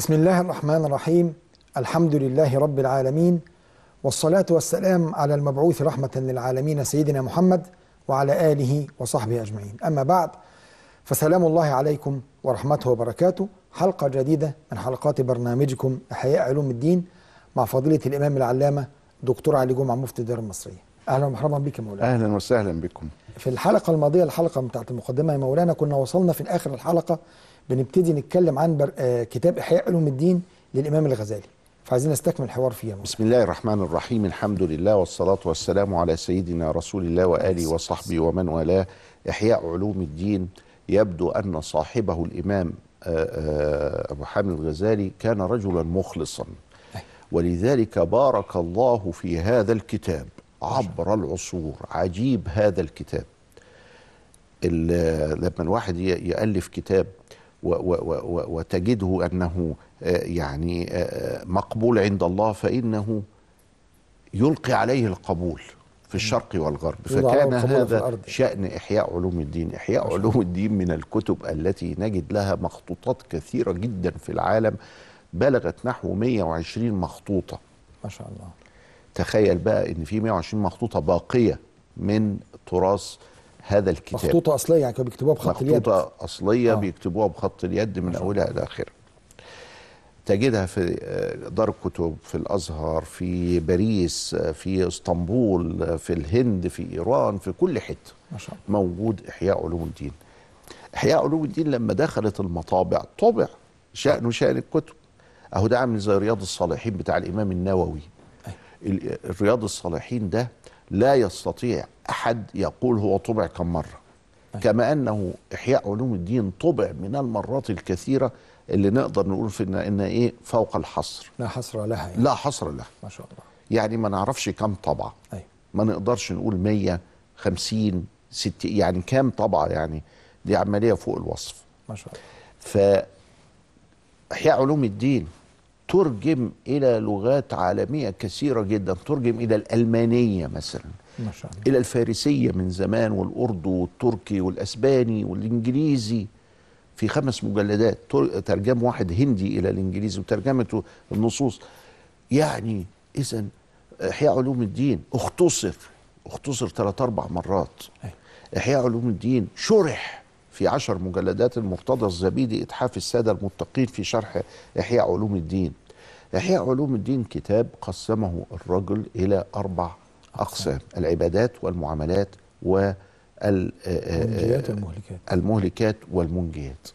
بسم الله الرحمن الرحيم الحمد لله رب العالمين والصلاة والسلام على المبعوث رحمة للعالمين سيدنا محمد وعلى آله وصحبه أجمعين أما بعد فسلام الله عليكم ورحمته وبركاته حلقة جديدة من حلقات برنامجكم إحياء علوم الدين مع فضيلة الإمام العلامة دكتور علي جمعة مفتي الدار المصرية أهلا ومرحبا بك يا مولانا اهلا وسهلا بكم في الحلقة الماضية الحلقة بتاعت المقدمة يا مولانا كنا وصلنا في آخر الحلقة بنبتدي نتكلم عن بر... آه كتاب إحياء علوم الدين للإمام الغزالي فعايزين نستكمل الحوار فيه يا مولانا بسم الله الرحمن الرحيم الحمد لله والصلاة والسلام على سيدنا رسول الله وآله وصحبه ومن والاه إحياء علوم الدين يبدو أن صاحبه الإمام آه، آه، أبو حامد الغزالي كان رجلا مخلصا ولذلك بارك الله في هذا الكتاب عبر العصور عجيب هذا الكتاب ال- لما الواحد ي- يألف كتاب و- و- و- و- وتجده أنه آه، يعني آه، مقبول عند الله فإنه يلقي عليه القبول في الشرق والغرب يوضع له فكان القبول في هذا الأرض. شأن إحياء علوم الدين إحياء علوم الدين من الكتب التي نجد لها مخطوطات كثيرة جدا في العالم بلغت نحو 120 مخطوطة ما شاء الله تخيل بقى ان في 120 مخطوطه باقيه من تراث هذا الكتاب مخطوطة أصلية يعني كانوا بيكتبوها بخط اليد مخطوطه اصليه آه. آه. بيكتبوها بخط اليد من اولها الى اخرها تجدها في آه، دار الكتب في الازهر في باريس آه، في اسطنبول آه، في الهند في ايران في كل حته ما شاء الله موجود احياء علوم الدين احياء علوم الدين لما دخلت المطابع طبع شانه شان الكتب اهو ده عامل زي رياض الصالحين بتاع الامام النووي ال- الرياض الصالحين ده لا يستطيع احد يقول هو طبع كم مره كما انه احياء علوم الدين طبع من المرات الكثيره اللي نقدر نقول في ان إن ايه فوق الحصر لا حصر لها يعني. لا حصر له ما شاء الله يعني ما نعرفش كم طبعه أيوة. ما نقدرش نقول 100 50 60 يعني كام طبعه يعني دي عمليه فوق الوصف ما شاء الله فإحياء علوم الدين ترجم إلى لغات عالمية كثيرة جدا ترجم إلى الألمانية مثلا ما شاء الله إلى الفارسية من زمان والأردو والتركي والأسباني والإنجليزي في خمس مجلدات تر- ترجم واحد هندي إلى الإنجليزي وترجمة النصوص يعني إذا إحياء علوم الدين اختصر اختصر ثلاث أربع مرات أيوة. إحياء علوم الدين شرح في عشر مجلدات المرتضى الزبيدي إتحاف السادة المتقين في شرح إحياء علوم الدين إحياء علوم الدين كتاب قسمه الرجل إلى أربع أقسام العبادات والمعاملات وال المنجيات والمهلكات المهلكات والمنجيات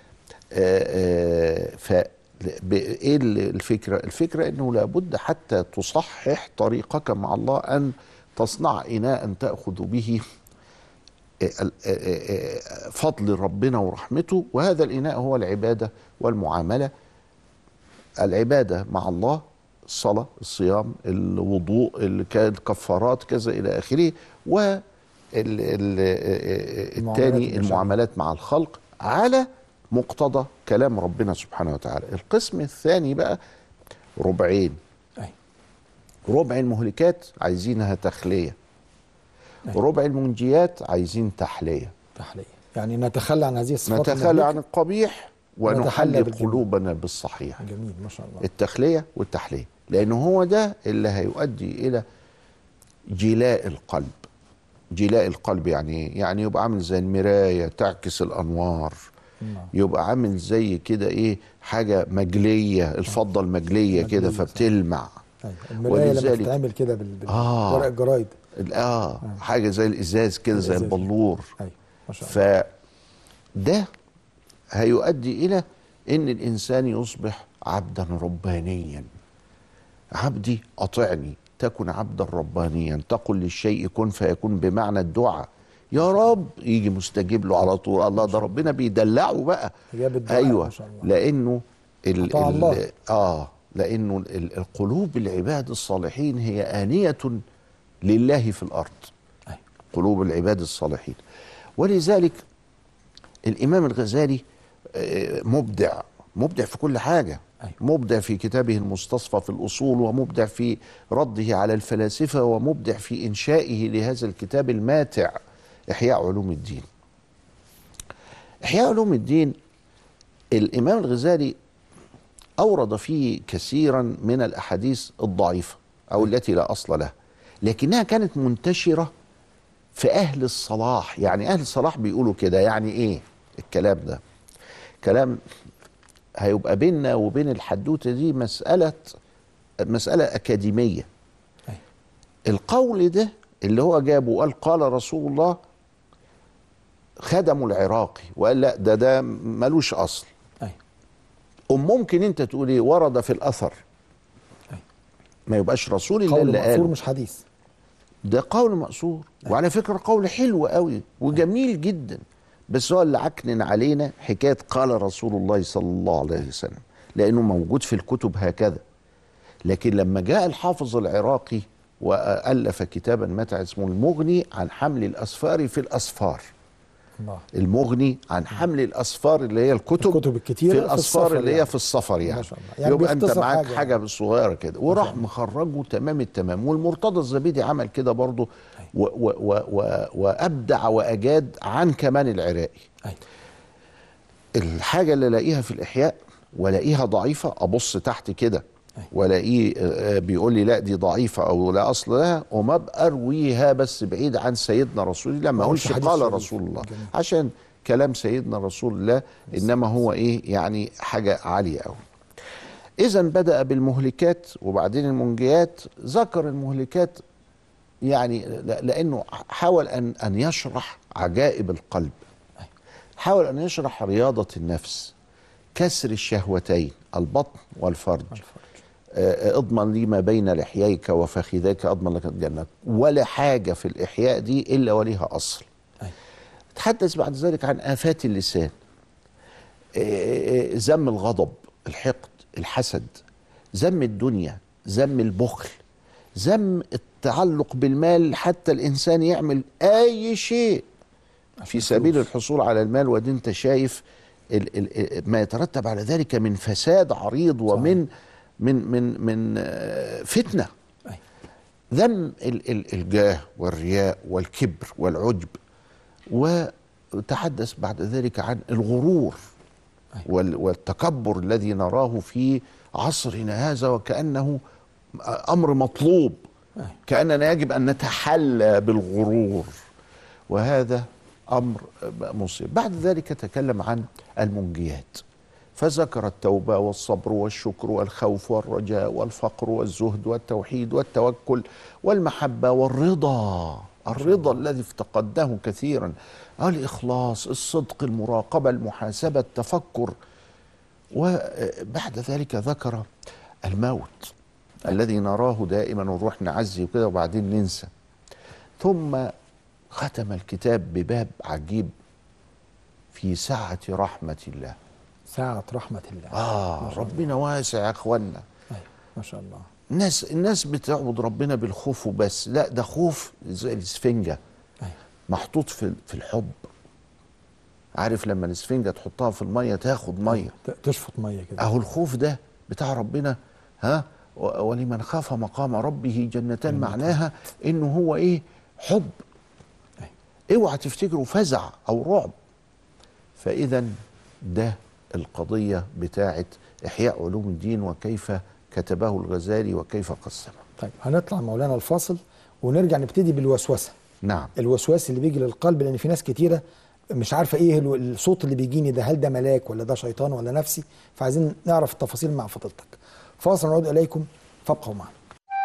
آه، آه، ف ب- ايه ال- الفكره؟ الفكره انه لابد حتى تصحح طريقك مع الله ان تصنع اناء تاخذ به آه، ال- آه، آه، آه، فضل ربنا ورحمته وهذا الاناء هو العباده والمعامله العباده مع الله الصلاه الصيام الوضوء ال- ك- الكفارات كذا الى اخره و ال- ال- آه، المعاملات الثاني المشاعر. المعاملات مع الخلق على مقتضى كلام ربنا سبحانه وتعالى القسم الثاني بقى ربعين أيوة. ربع المهلكات عايزينها تخليه أيوة. ربع المنجيات عايزين تحليه تحلية يعني نتخلى عن هذه الصفات نتخلى المهلكة. عن القبيح ونتحلى ونحلي بالجميل. قلوبنا بالصحيح جميل ما شاء الله التخليه والتحليه لانه هو ده اللي هيؤدي الى جلاء القلب جلاء القلب يعني يعني يبقى عامل زي المرايه تعكس الانوار نعم. يبقى عامل زي كده ايه حاجه مجليه الفضه المجليه كده مجلية، صح. فبتلمع أيوة. المراية لما ولذلك- تتعمل كده بال... بال... آه. ورق الجرايد ال- اه حاجه زي الازاز كده زي الإزاز. البلور أيوة ما شاء الله فده هيؤدي الى ان الانسان يصبح عبدا ربانيا عبدي اطعني تكن عبدا ربانيا تقل للشيء كن فيكون بمعنى الدعاء يا رب يجي مستجيب له على طول الله ده ربنا بيدلعه بقى إجابة دعاء ايوه ما شاء الله. لانه ال عطاء ال الله. اه لانه ال- القلوب العباد الصالحين هي آنية لله في الارض أيوة. قلوب العباد الصالحين ولذلك الامام الغزالي آه، مبدع مبدع في كل حاجه أيوة. مبدع في كتابه المستصفى في الاصول ومبدع في رده على الفلاسفه ومبدع في انشائه لهذا الكتاب الماتع احياء علوم الدين احياء علوم الدين الامام الغزالي اورد فيه كثيرا من الاحاديث الضعيفه او التي لا اصل لها لكنها كانت منتشره في اهل الصلاح يعني اهل الصلاح بيقولوا كده يعني ايه الكلام ده كلام هيبقى بيننا وبين الحدوته دي مساله مساله اكاديميه أي. القول ده اللي هو جابه وقال قال رسول الله خدمه العراقي وقال لا ده ده ملوش اصل أي. أم ممكن انت تقول ايه ورد في الاثر أي. ما يبقاش رسول الله قول اللي مأثور قاله مش حديث ده قول مأثور وعلى فكرة قول حلو قوي وجميل جدا بس هو اللي عكنن علينا حكاية قال رسول الله صلى الله عليه وسلم لأنه موجود في الكتب هكذا لكن لما جاء الحافظ العراقي وألف كتابا متى اسمه المغني عن حمل الأسفار في الأسفار الله المغني عن حمل الأسفار اللي هي الكتب الكتب الكتيرة في في الأسفار السفر اللي هي يعني. في السفر يعني, ما شاء الله. يعني يبقى أنت بيختصر معاك حاجة حاجة, صغيرة كده وراح مخرجه تمام التمام والمرتضى الزبيدي عمل كده برضه و و و و وأبدع وأجاد عن كمان العراقي أي. الحاجة اللي الاقيها في الإحياء والاقيها ضعيفة أبص تحت كده أي. والاقيه آه، بيقول لي لا دي ضعيفة أو لا أصل لها وما ابقى أرويها بس بعيد عن سيدنا رسول الله ما ما أقولش قلتش حديث قال شريف. رسول الله جميل. عشان كلام سيدنا رسول الله إنما هو إيه يعني حاجة عالية أوي إذا بدأ بالمهلكات وبعدين المنجيات ذكر المهلكات يعني ل- لأنه حاول أن أن يشرح عجائب القلب حاول أن يشرح رياضة النفس كسر الشهوتين البطن والفرج آه، اضمن لي ما بين لحييك وفخذيك اضمن لك الجنه ولا حاجه في الاحياء دي الا وليها اصل أي. تحدث بعد ذلك عن آفات اللسان آه، آه، ذم الغضب الحقد الحسد ذم الدنيا ذم البخل ذم التعلق بالمال حتى الإنسان يعمل أي شيء في سبيل الحصول على المال ودي انت شايف ال ال ما يترتب على ذلك من فساد عريض ومن من من من آه، فتنه أي. ذم ال- ال- الجاه والرياء والكبر والعجب وتحدث بعد ذلك عن الغرور أي. وال- والتكبر الذي نراه في عصرنا هذا وكأنه أمر مطلوب أي. كأننا يجب أن نتحلى بالغرور وهذا أمر مصيب بعد ذلك تكلم عن المنجيات فذكر التوبة والصبر والشكر والخوف والرجاء والفقر والزهد والتوحيد والتوكل والمحبة والرضا الرضا الذي افتقدناه كثيرا الإخلاص الصدق المراقبة المحاسبة التفكر وبعد ذلك ذكر الموت الذي نراه دائما ونروح نعزي وكده وبعدين ننسى ثم ختم الكتاب بباب عجيب في سعة رحمة الله ساعة رحمة الله آه ربنا واسع يا أخوانا أي. ما شاء الله الناس الناس بتعبد ربنا بالخوف وبس لا ده خوف زي الاسفنجة أي. محطوط في في الحب عارف لما الاسفنجة تحطها في المية تاخد مية ت- تشفط مية كده اهو الخوف ده بتاع ربنا ها و- ولمن خاف مقام ربه جنتان معناها انه هو ايه حب اوعى تفتكروا فزع او رعب فاذا ده القضيه بتاعه احياء علوم الدين وكيف كتبه الغزالي وكيف قسمه طيب هنطلع مولانا الفاصل ونرجع نبتدي بالوسوسة نعم الوسواس اللي بيجي للقلب لان في ناس كتيره مش عارفه ايه الو- الصوت اللي بيجيني ده هل ده ملاك ولا ده شيطان ولا نفسي فعايزين نعرف التفاصيل مع فضيلتك فاصل نعود اليكم فابقوا معنا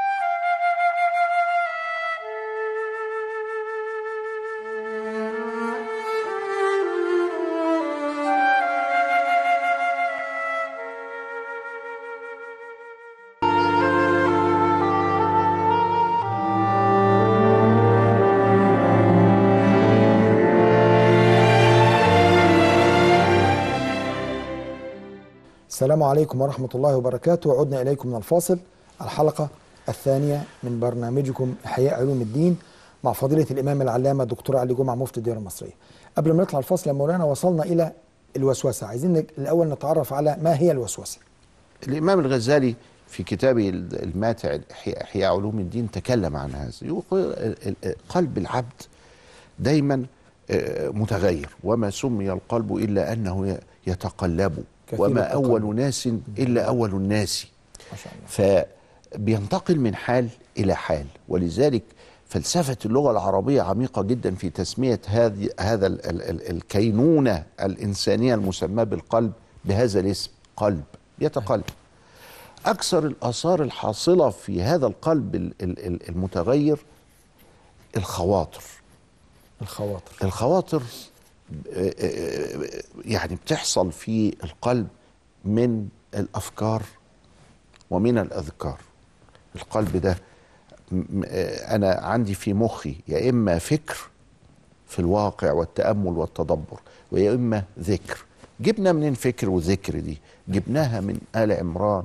السلام عليكم ورحمة الله وبركاته عدنا إليكم من الفاصل الحلقة الثانية من برنامجكم إحياء علوم الدين مع فضيلة الإمام العلامة دكتور علي جمعة مفتي الديار المصرية قبل ما نطلع الفاصل يا مولانا وصلنا إلى الوسوسة عايزين نك- الأول نتعرف على ما هي الوسوسة الامام الغزالي في كتابه الماتع احياء إحياء علوم الدين تكلم عن هذا يقول ال- ال- قلب العبد دايما آه، متغير وما سمي القلب الا انه ي- يتقلب كثير وما التقلب. أول ناس إلا أول الناس ما شاء الله فبينتقل من حال إلى حال ولذلك فلسفة اللغة العربية عميقة جدا في تسمية هذه هذا ال ال ال الكينونة الإنسانية المسماة بالقلب بهذا الاسم قلب يتقلب أكثر الآثار الحاصلة في هذا القلب ال- ال- ال- المتغير الخواطر الخواطر الخواطر آه، آه، يعني بتحصل في القلب من الافكار ومن الاذكار القلب ده م- م- آه، انا عندي في مخي يا اما فكر في الواقع والتامل والتدبر ويا اما ذكر جبنا منين فكر وذكر دي جبناها من ال عمران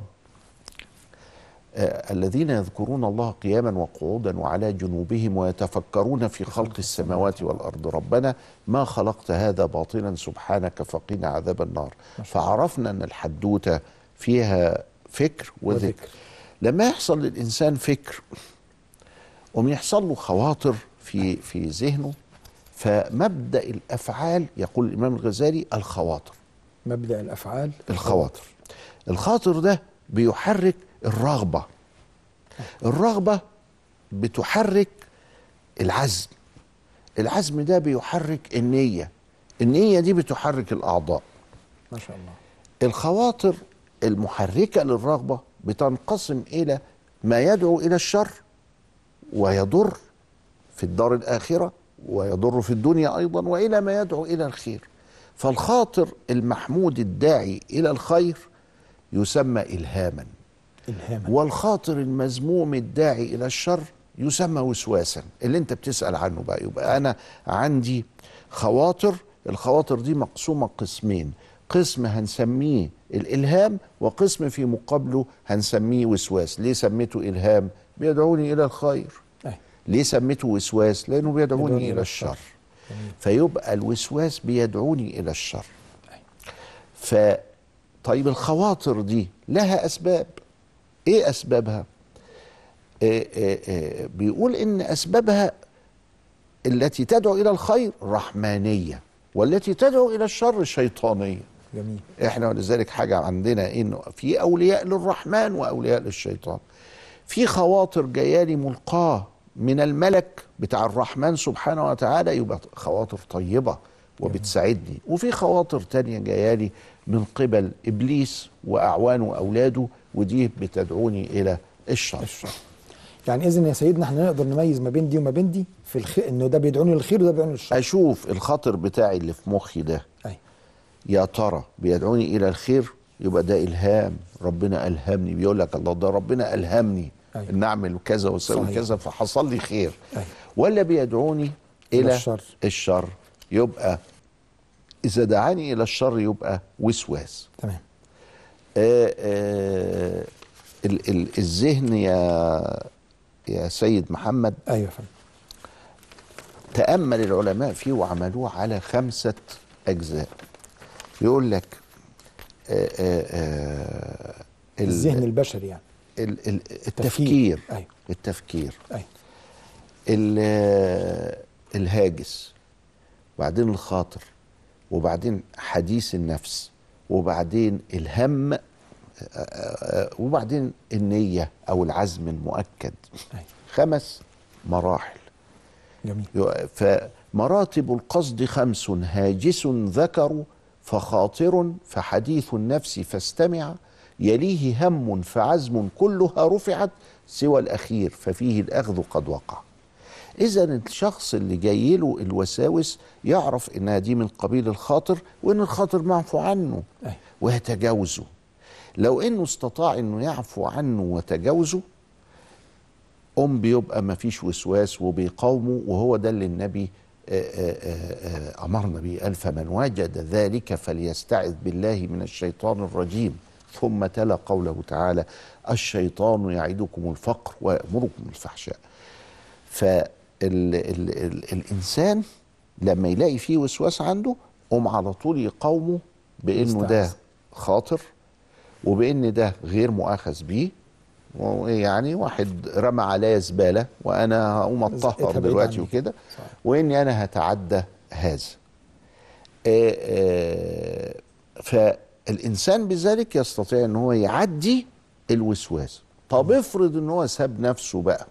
آه، الذين يذكرون الله قياما وقعودا وعلى جنوبهم ويتفكرون في خلق السماوات والارض ربنا ما خلقت هذا باطلا سبحانك فقنا عذاب النار فعرفنا ان الحدوته فيها فكر وذكر وذكر. لما يحصل للانسان فكر وما يحصل له خواطر في في ذهنه فمبدا الافعال يقول الامام الغزالي الخواطر مبدأ الأفعال الخواطر الخاطر ده بيحرك الرغبة الرغبة بتحرك العزم العزم ده بيحرك النية النية دي بتحرك الأعضاء ما شاء الله الخواطر المحركة للرغبة بتنقسم إلى ما يدعو إلى الشر ويضر في الدار الآخرة ويضر في الدنيا أيضا وإلى ما يدعو إلى الخير فالخاطر المحمود الداعي إلى الخير يسمى إلهاما إلهاما والخاطر المذموم الداعي الى الشر يسمى وسواسا اللي انت بتسال عنه بقى يبقى انا عندي خواطر الخواطر دي مقسومه قسمين قسم هنسميه الالهام وقسم في مقابله هنسميه وسواس ليه سميته الهام بيدعوني الى الخير أي. ليه سميته وسواس لانه بيدعوني بيدعوني الى إلى الشر الشر. جميل. فيبقى الوسواس بيدعوني الى الشر ف طيب الخواطر دي لها اسباب ايه اسبابها آه آه آه بيقول ان اسبابها التي تدعو الى الخير رحمانيه والتي تدعو الى الشر شيطانيه جميل احنا ولذلك حاجه عندنا انه في اولياء للرحمن واولياء للشيطان في خواطر جايالي ملقاه من الملك بتاع الرحمن سبحانه وتعالى يبقى خواطر طيبه وبتساعدني وفي خواطر تانية جايالي من قبل ابليس واعوانه واولاده ودي بتدعوني الى الشر الشر يعني إذن يا سيدنا احنا نقدر نميز ما بين دي وما بين دي في الخير إنه ده بيدعوني للخير وده بيدعوني للشر اشوف الخاطر بتاعي اللي في مخي ده أي يا ترى بيدعوني الى الخير يبقى ده الهام ربنا الهمني بيقول لك الله ده ربنا الهمني أيوة. ان اعمل كذا واسوي صحيح. كذا فحصل لي خير أيوة. ولا بيدعوني إلى الى الشر. الشر يبقى اذا دعاني الى الشر يبقى وسواس تمام آه آه ال- ال- الذهن يا يا سيد محمد أيوة يا فندم تأمل العلماء فيه وعملوه على خمسة أجزاء يقول لك آه، آه، آه، ال- الذهن البشري يعني ال- ال- التفكير أيوة. التفكير أيوة ال- آه، الهاجس وبعدين الخاطر وبعدين حديث النفس وبعدين الهم آه، آه، آه، وبعدين النية أو العزم المؤكد أيوة خمس مراحل جميل فمراتب القصد خمس هاجس ذكر فخاطر فحديث النفس فاستمع يليه هم فعزم كلها رفعت سوى الأخير ففيه الأخذ قد وقع إذا الشخص اللي جاي له الوساوس يعرف إنها دي من قبيل الخاطر وإن الخاطر معفو عنه أيوة. ويتجاوزه لو إنه استطاع إنه يعفو عنه وتجاوزه أم بيبقى ما فيش وسواس وبيقاومه وهو ده اللي النبي آه، آه، آه، أمرنا به قال فمن وجد ذلك فليستعذ بالله من الشيطان الرجيم ثم تلا قوله تعالى الشيطان يعدكم الفقر ويأمركم بالفحشاء فالإنسان لما يلاقي فيه وسواس عنده قوم على طول يقاومه بأنه ده يستعذ. خاطر وبأن ده غير مؤاخذ بيه يعني واحد رمى عليا زباله وانا هقوم زقتها اتطهر بعيد دلوقتي عني. وكده صحيح. واني انا هتعدى هذا آه، آه، الانسان بذلك يستطيع ان هو يعدي الوسواس طب افرض ان هو ساب نفسه بقى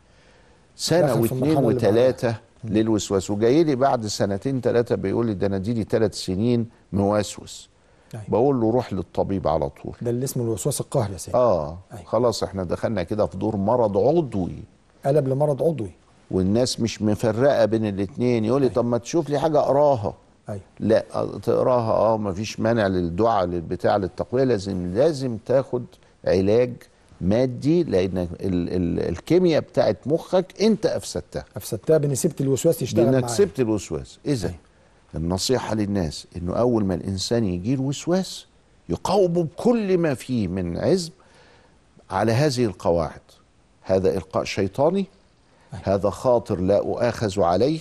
سنه دخل في واثنين المرحلة اللي وثلاثه للوسواس وجاي لي بعد سنتين ثلاثه بيقول لي ده انا دي ثلاث سنين موسوس أيوة. بقول له روح للطبيب على طول ده اللي اسمه الوسواس القهري يا سيدي اه أيوة. خلاص احنا دخلنا كده في دور مرض عضوي قلب لمرض عضوي والناس مش مفرقه بين الاثنين يقول لي طب ما تشوف لي حاجه اقراها ايوه لا تقراها اه مفيش مانع للدعاء للبتاع للتقويه لازم لازم تاخد علاج مادي لان ال ال الكيمياء بتاعت مخك انت افسدتها افسدتها بان سبت الوسواس يشتغل لانك معايا سبت الوسواس اذا أيوة. النصيحه للناس انه اول ما الانسان يجي له وسواس يقاومه بكل ما فيه من عزم على هذه القواعد هذا القاء شيطاني هذا خاطر لا اؤاخذ عليه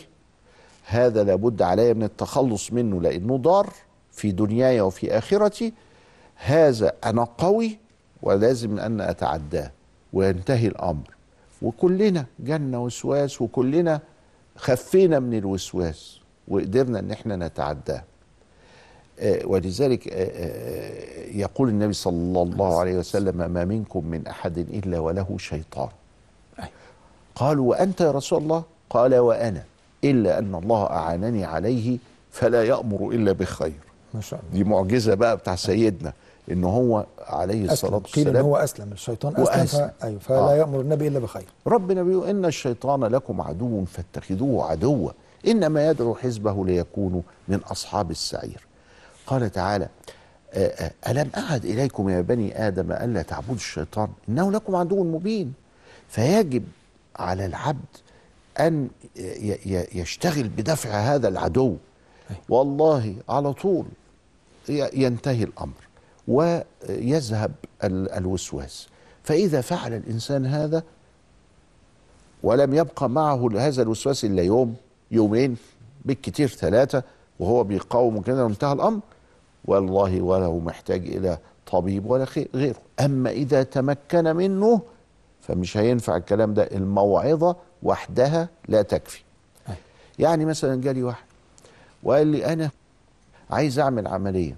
هذا لابد علي من التخلص منه لانه ضار في دنياي وفي اخرتي هذا انا قوي ولازم ان اتعداه وينتهي الامر وكلنا جالنا وسواس وكلنا خفينا من الوسواس وقدرنا ان احنا نتعداه آه، ولذلك آه، آه، يقول النبي صلى الله عليه وسلم ما منكم من احد الا وله شيطان أيوة. قالوا وانت يا رسول الله قال وانا الا ان الله اعانني عليه فلا يامر الا بخير ما شاء الله دي معجزه بقى بتاع سيدنا ان هو عليه الصلاه اسلم قيل ان والسلام هو اسلم الشيطان اسلم وأسلم. ف... ايوه فلا آه. يامر النبي الا بخير ربنا بيقول ان الشيطان لكم عدو فاتخذوه عدوا انما يدعو حزبه ليكونوا من اصحاب السعير قال تعالى آه، آه، الم اعد اليكم يا بني ادم الا تعبدوا الشيطان انه لكم عدو مبين فيجب على العبد ان ي- ي- يشتغل بدفع هذا العدو والله على طول ي- ينتهي الامر ويذهب ال- الوسواس فاذا فعل الانسان هذا ولم يبقى معه هذا الوسواس الا يوم يومين بالكثير ثلاثه وهو بيقاوم كده وانتهى الامر والله وله محتاج الى طبيب ولا خي- غيره اما اذا تمكن منه فمش هينفع الكلام ده الموعظه وحدها لا تكفي أيوة. يعني مثلا جالي واحد وقال لي انا عايز اعمل عمليه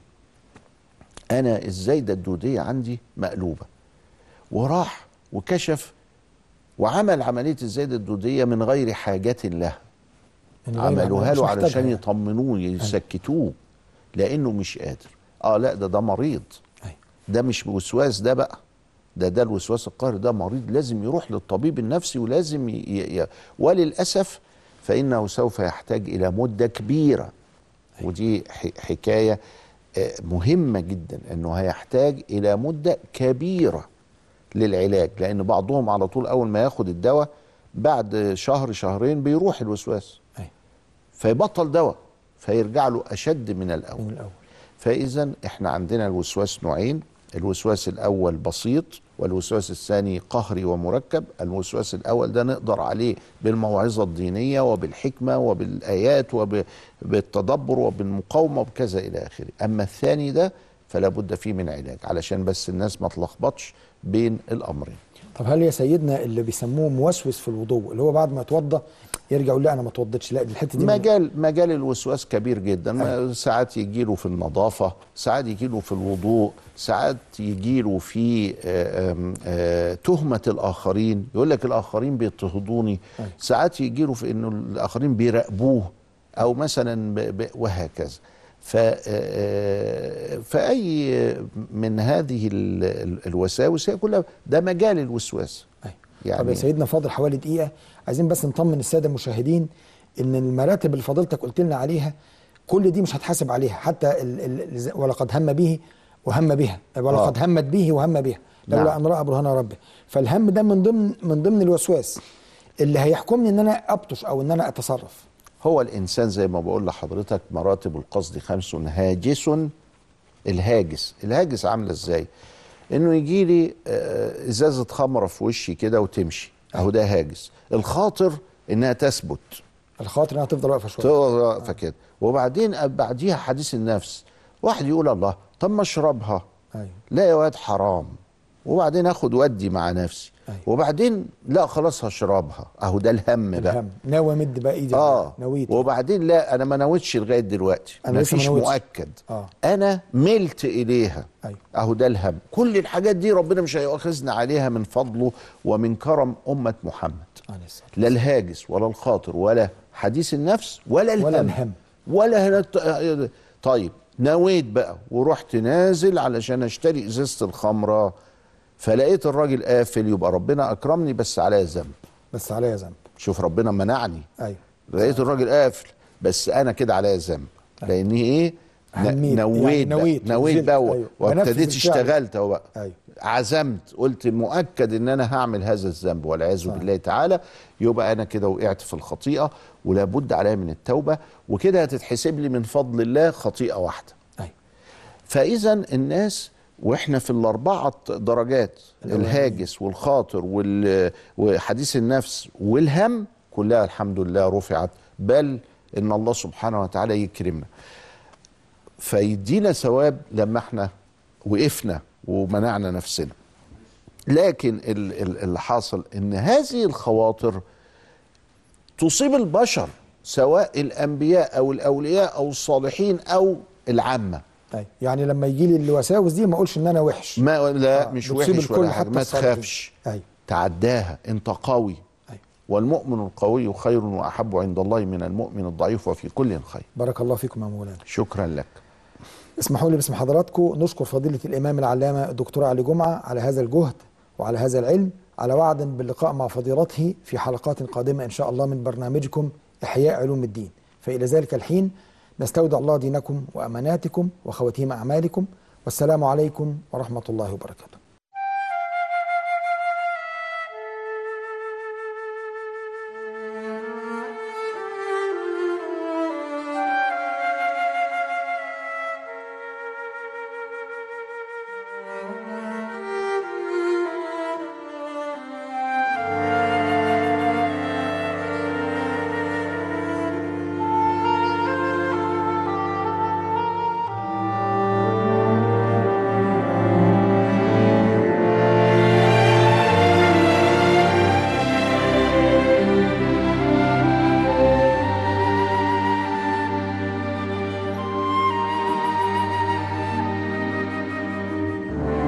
انا الزايده الدوديه عندي مقلوبه وراح وكشف وعمل عمليه الزايده الدوديه من غير حاجه لها يعني غير عملوها مش له محتاجها علشان يعني. يطمنوه يسكتوه لانه مش قادر اه لا ده ده مريض أيوة. ده مش وسواس ده بقى ده ده الوسواس القهري ده مريض لازم يروح للطبيب النفسي ولازم ي... ي... ي... وللاسف فانه سوف يحتاج الى مده كبيره ودي ح... حكايه آه، مهمه جدا انه هيحتاج الى مده كبيره للعلاج لان بعضهم على طول اول ما ياخد الدواء بعد شهر شهرين بيروح الوسواس أيوة. فيبطل دواء فيرجع له اشد من الاول من الاول فاذا احنا عندنا الوسواس نوعين الوسواس الاول بسيط والوسواس الثاني قهري ومركب الوسواس الاول ده نقدر عليه بالموعظه الدينيه وبالحكمه وبالايات وبالتدبر وبالمقاومه وبكذا الى اخره اما الثاني ده فلا بد فيه من علاج علشان بس الناس ما تلخبطش بين الامرين طب هل يا سيدنا اللي بيسموه موسوس في الوضوء اللي هو بعد ما يتوضا يرجع يقول لا انا ما اتوضيتش لا دي الحته دي من- مجال مجال الوسواس كبير جدا ما- ساعات يجي له في النظافه ساعات يجي له في الوضوء ساعات يجي له في آه، آم، آه، تهمه الاخرين يقول لك الاخرين بيضطهدوني أيوة. ساعات يجي له في انه الاخرين بيراقبوه او مثلا ب- ب- وهكذا ف آه، فاي من هذه ال- ال- الوساوس هي كلها ده مجال الوسواس أيوة. يعني- طب يا سيدنا فاضل حوالي دقيقه عايزين بس نطمن الساده المشاهدين ان المراتب اللي فضيلتك قلت لنا عليها كل دي مش هتحاسب عليها حتى ال ال ولقد هم به وهم بها ولقد آه. همت به وهم بها لولا نعم. ان راى برهان ربه فالهم ده من ضمن من ضمن الوسواس اللي هيحكمني ان انا ابطش او ان انا اتصرف هو الانسان زي ما بقول لحضرتك مراتب القصد خمس هاجس الهاجس الهاجس عامله ازاي انه يجي لي آه، ازازه خمره في وشي كده وتمشي اهو ده هاجس الخاطر انها تثبت الخاطر انها تفضل واقفه شويه تقعد واقفه كده وبعدين بعديها حديث النفس واحد يقول الله طب ما اشربها ايوه لا يا واد حرام وبعدين اخد ودي مع نفسي أيوة. وبعدين لا خلاص هشربها اهو ده الهم بقى الهم ناوي امد بقى ايدي اه نويت وبعدين لا انا ما نويتش لغايه دلوقتي أنا لسه ما مفيش نويتش. مؤكد آه. انا ملت اليها أيوة. اهو ده الهم كل الحاجات دي ربنا مش هيؤاخذنا عليها من فضله ومن كرم امه محمد عليه الصلاة لا الهاجس ولا الخاطر ولا حديث النفس ولا الهم ولا الهم. ولا هنا طيب نويت بقى ورحت نازل علشان اشتري ازازه الخمره فلقيت الراجل قافل يبقى ربنا اكرمني بس عليا ذنب بس عليا ذنب شوف ربنا منعني ايوه لقيت الراجل قافل بس انا كده عليا ذنب لاني ايه ن- هميت. نويت يعني بقى نويت نويت وزلت. بقى و- أيوة. وابتديت بنفذ الفعل. اشتغلت اهو بقى أيوة. عزمت قلت مؤكد ان انا هعمل هذا الذنب والعياذ بالله تعالى يبقى انا كده وقعت في الخطيئه ولا بد عليا من التوبه وكده هتتحسب لي من فضل الله خطيئه واحده ايوه فاذا الناس واحنا في الاربعه درجات الهاجس والخاطر وال- وحديث النفس والهم كلها الحمد لله رفعت بل ان الله سبحانه وتعالى يكرمنا فيدينا ثواب لما احنا وقفنا ومنعنا نفسنا لكن ال- ال- اللي حاصل ان هذه الخواطر تصيب البشر سواء الانبياء او الاولياء او الصالحين او العامه ايوه يعني لما يجي لي الوساوس دي ما اقولش ان انا وحش ما لا آه، مش بتصيب وحش الكل ولا حاجه حتى ما الصالحين. تخافش ايوه تعداها انت قوي ايوه والمؤمن القوي خير واحب عند الله من المؤمن الضعيف وفي كل خير بارك الله فيكم يا مولانا شكرا لك اسمحوا لي باسم حضراتكم نشكر فضيلة الإمام العلامة الدكتور علي جمعة على هذا الجهد وعلى هذا العلم على وعد باللقاء مع فضيلته في حلقات قادمة إن شاء الله من برنامجكم إحياء علوم الدين فإلى ذلك الحين نستودع الله دينكم وأماناتكم وخواتيم أعمالكم والسلام عليكم ورحمة الله وبركاته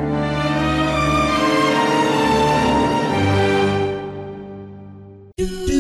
do